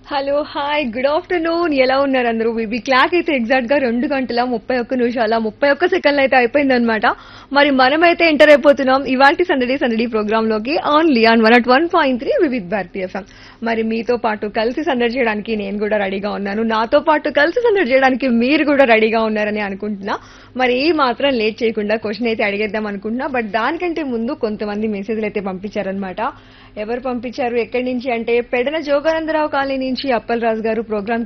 hello hi good afternoon ఎలా ఉన్నారు అందరూ బీబీ క్లాక్ అయితే ఎగ్జాక్ట్ గా రెండు గంటల ముప్పై ఒక్క నిమిషాల ముప్పై ఒక్క సెకండ్లు అయితే అయిపోయిందనమాట మరి మనమైతే ఎంటర్ అయిపోతున్నాం ఇవాళ సందడి సందడి ప్రోగ్రామ్ లోకి only on one at one point three Vividh Bharati FM మరి మీతో పాటు కలిసి సందడి చేయడానికి నేను కూడా రెడీగా ఉన్నాను నాతో పాటు కలిసి సందడి చేయడానికి మీరు కూడా రెడీగా ఉన్నారని అనుకుంటున్నా మరి ఈ మాత్రం లేట్ చేయకుండా క్వశ్చన్ అయితే అడిగేద్దాం అనుకుంటున్నా బట్ దానికంటే ముందు కొంతమంది మెసేజ్లు అయితే పంపించారనమాట ఎవరు పంపించారు ఎక్కడి నుంచి అంటే పెడన జోగానందరావు కాలనీ నుంచి అప్పలరాజు గారు ప్రోగ్రామ్